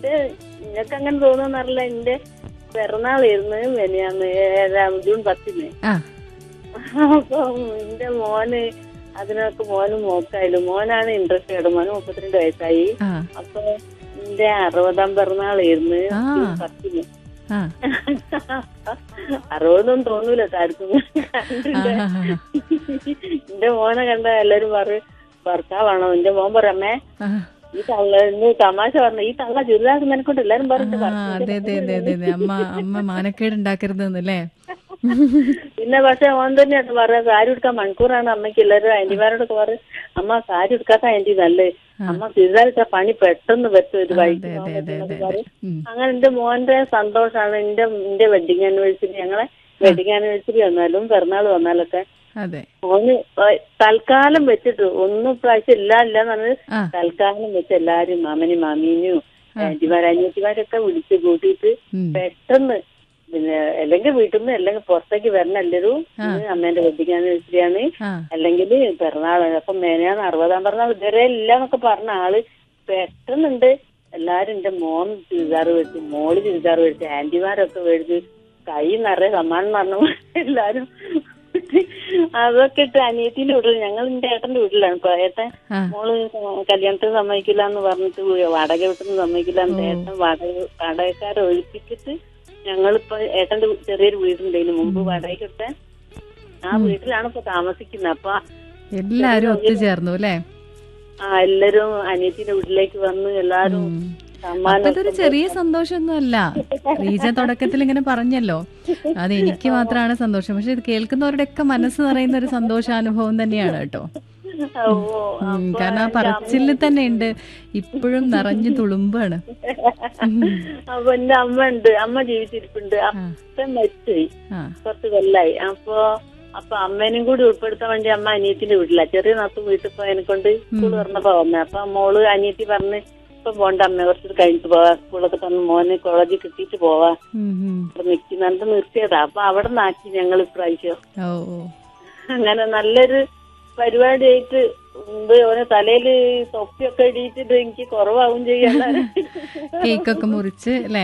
എന്റെ നിങ്ങൾക്ക് അങ്ങനെ തോന്നുന്നറിയില്ല എന്റെ പിറന്നാളായിരുന്നു മെനിയാന്ന് ഏഴാം ജൂൺ പത്തിന് ആ അപ്പൊ എന്റെ മോന് അതിനൊക്കെ മോനും മോക്കായാലും മോനാണ് ഇൻട്രസ്റ്റ് മോന് മുപ്പത്തിരണ്ട് വയസ്സായി ആ അപ്പൊ എന്റെ അറുപതാം പിറന്നാളായിരുന്നു ആ. ജൂൺ പത്തിന് ആ അറുപതൊന്നും തോന്നൂല ആർക്കും ആ, ആ, ആ. എന്റെ മോനെ കണ്ട എല്ലാരും പറയും ഭർത്താവാണോ എന്റെ മോൻ പറയമ്മേ ആ. ഈ തള്ള ഇന്ന് തമാശ പറഞ്ഞു ഈ തള്ള ചുരിദാർ നിനക്കൊണ്ട് എല്ലാരും പറഞ്ഞു ആ, അതെ അതെ അതെ അതെ അതെ അമ്മ അമ്മ മാനക്കേട് ഉണ്ടാക്കരുതെന്നല്ലേ പിന്നെ പക്ഷെ ഓൻ തന്നെയാണ് പറയാ സാരി എടുക്കാൻ മണിക്കൂറാണ് അമ്മയ്ക്ക് എല്ലാവരും ആന്റിമാരോടൊക്കെ പറയും അമ്മ സാരി എടുക്കാത്ത ആന്റി നല്ലേ അമ്മ ചുരിദാർ ഇട്ട പണി പെട്ടെന്ന് പറ്റും ഒരു വൈകി അതെ അതെ അതെ അതെ അതെ പറയും ഉം. അങ്ങനെ എന്റെ മോന്റെ സന്തോഷാണ് എന്റെ എന്റെ വെഡിങ് ആനിവേഴ്സറി ഞങ്ങളെ വെഡിങ് ആനിവേഴ്സറി വന്നാലും പിറന്നാൾ വന്നാലൊക്കെ അതെ ഓന് ഏഹ് തൽക്കാലം വെച്ചിട്ട് ഒന്നും പ്രാവശ്യം ഇല്ല ഇല്ല എന്നത് ആ തൽക്കാലം വെച്ച് എല്ലാരും മാമനും മാമീനും ആന്റിമാരും അനിയത്തിമാരൊക്കെ വിളിച്ച് കൂട്ടിയിട്ട് ഉം. പെട്ടെന്ന് പിന്നെ അല്ലെങ്കിൽ വീട്ടിൽ നിന്ന് അല്ലെങ്കിൽ പുറത്തേക്ക് വരണം എല്ലാവരും ഇന്ന് അമ്മേന്റെ വെഡിങ് ആനിവേഴ്സറിയാണ് ആ അല്ലെങ്കിൽ പിറന്നാളാണ് അപ്പൊ മേനയാന്ന് അറുപതാം പിറന്നാൾ ഇതുവരെ ഇല്ല എന്നൊക്കെ പറഞ്ഞ ആള് പെട്ടെന്നുണ്ട് എല്ലാരും എന്റെ മോൻ ചുരിദാർ മേടിച്ചു മോള് ചുരിദാർ മേടിച്ചു ആന്റിമാരൊക്കെ മേടിച്ചു കൈ നിറയെ സമ്മാനം പറഞ്ഞു എല്ലാരും അതൊക്കെ ഇട്ട് അനിയത്തിന്റെ വീട്ടിൽ ഞങ്ങൾ എന്റെ ഏട്ടന്റെ വീട്ടിലാണ് ഇപ്പൊ ഏട്ടൻ ആ മോള് കല്യാണത്തിന് സമ്മതിക്കില്ല എന്ന് പറഞ്ഞിട്ട് വാടക വീട്ടിൽ സമ്മതിക്കില്ല എന്ന് ഏട്ടൻ വാടക വാടകക്കാരെ ഒഴിപ്പിച്ചിട്ട് ഞങ്ങളിപ്പോ ഏട്ടന്റെ ചെറിയൊരു വീടുണ്ടായിരുന്നു മുമ്പ് വാടകയ്ക്ക് എടുത്ത ആ വീട്ടിലാണ് ഇപ്പൊ താമസിക്കുന്നത് അപ്പൊ എല്ലാരും ഒത്തുചേർന്നു അല്ലേ ആ എല്ലാരും അനിയത്തിന്റെ വീട്ടിലേക്ക് വന്ന് എല്ലാരും ഉം. സമ്മാനം അപ്പൊ ഇതൊരു ചെറിയ സന്തോഷമൊന്നും അല്ല റീജ തുടക്കത്തിൽ ഇങ്ങനെ പറഞ്ഞല്ലോ അത് എനിക്ക് മാത്രമാണ് സന്തോഷം പക്ഷെ ഇത് കേൾക്കുന്നവരുടെ ഒക്കെ മനസ്സ് നിറയുന്ന ഒരു സന്തോഷാനുഭവം തന്നെയാണ് കേട്ടോ ഓ ഉം, കാരണം ആ പറച്ചിലിൽ തന്നെ ഉണ്ട് ഇപ്പോഴും നിറഞ്ഞു തുളുമ്പാണ് അപ്പൊ എന്റെ അമ്മ ഉണ്ട് അമ്മ ജീവിച്ചിരിപ്പുണ്ട് അപ്പൻ മരിച്ചുപോയി ആ കുറച്ച് കൊല്ലായി അപ്പൊ അപ്പൊ അമ്മേനും കൂടി ഉൾപ്പെടുത്താൻ വേണ്ടി അമ്മ അനിയത്തിന്റെ വീട്ടിലാ ചെറിയ നാത്തു വീട്ടിൽ പോയതിനെ കൊണ്ട് സ്കൂൾ തുറന്നപ്പോ വന്നേ അപ്പൊ മോള് അനിയത്തി പറഞ്ഞ് ഇപ്പൊ പോണ്ട അമ്മ കുറച്ച് കഴിഞ്ഞിട്ട് പോവാ സ്കൂളൊക്കെ തുറന്ന് മോനെ കോളേജിൽ കിട്ടിയിട്ട് പോവാ ഉം, ഉം. ഇവിടെ നിൽക്കുന്നുണ്ട് നിർത്തിയതാ അപ്പൊ അവിടെ നിന്നാക്കി ഞങ്ങൾ ഇപ്രാവശ്യം ഓ ഓ അങ്ങനെ നല്ലൊരു പരിപാടിയായിട്ട് മുമ്പ് ഓരോ തലയില് തൊപ്പിയൊക്കെ ഇടിയിച്ചിട്ട് എനിക്ക് കുറവാവും ചെയ്യാൻ കേക്കൊക്കെ മുറിച്ച് അല്ലേ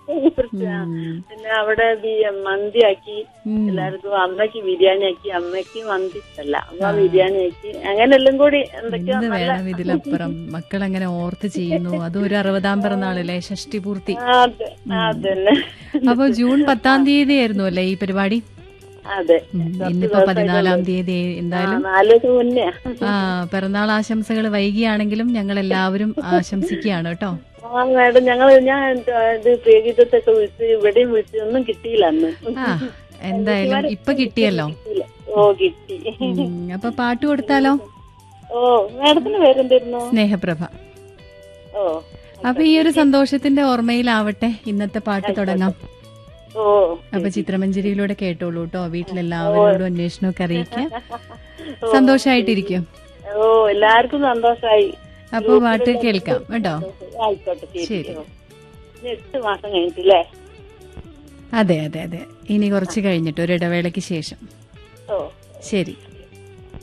പിന്നെ അവിടെ ബി- മന്തിയാക്കി ഉം. എല്ലാവർക്കും അമ്മയ്ക്ക് ബിരിയാണി ആക്കി അമ്മയ്ക്ക് മന്തി ഇഷ്ടല്ല അമ്മ ബിരിയാണി ആക്കി അങ്ങനെ എല്ലാം കൂടി എന്തൊക്കെയോ എന്ത് നല്ല വേണം ഇതിലപ്പുറം മക്കൾ അങ്ങനെ ഓർത്ത് ചെയ്യുന്നു അതും ഒരു അറുപതാം പിറന്നാളല്ലേ ഷഷ്ടി പൂർത്തി ആ, അതെ അതന്നെ അപ്പൊ ജൂൺ പത്താം തീയതി ആയിരുന്നു അല്ലേ ഈ പരിപാടി അതെ ഉം, ഇന്നിപ്പോ പതിനാലാം തീയതി എന്തായാലും നാല് ദിവസം മുന്നേ ആ പിറന്നാൾ ആശംസകൾ വൈകിയാണെങ്കിലും ഞങ്ങൾ എല്ലാവരും ആശംസിക്കുകയാണ് കേട്ടോ ആ മാഡം ഞങ്ങൾ ഞാൻ ഇത് പ്രേഗീതത്തൊക്കെ വിളിച്ച് ഇവിടെയും വിളിച്ച് ഒന്നും കിട്ടിയില്ല അന്ന് ആ എന്തായാലും ഇപ്പൊ കിട്ടിയല്ലോ കിട്ടിയില്ല. ഓ കിട്ടി ഉം, അപ്പൊ പാട്ട് കൊടുത്താലോ ഓ മാഡത്തിന് പേരെന്തായിരുന്നു സ്നേഹപ്രഭ ഓ അപ്പൊ ഈ ഒരു സന്തോഷത്തിന്റെ ഓർമ്മയിലാവട്ടെ ഇന്നത്തെ പാട്ട് തുടങ്ങാം ഓ അപ്പൊ ചിത്രമഞ്ജരിയിലൂടെ കേട്ടോളൂ കേട്ടോ വീട്ടിലെല്ലാവരോടും അന്വേഷണമൊക്കെ അറിയിക്കുക സന്തോഷായിട്ടിരിക്കും ഓ എല്ലാവർക്കും സന്തോഷായി അപ്പൊ പാട്ട് കേൾക്കാം കേട്ടോ ആയിക്കോട്ടെ ശരി. ശരി ഓ. ഇനി എട്ട് മാസം കഴിഞ്ഞിട്ടില്ലേ അതെ അതെ അതെ ഇനി കുറച്ച് കഴിഞ്ഞിട്ട് ഒരു ഇടവേളയ്ക്ക് ശേഷം ഓ ശരി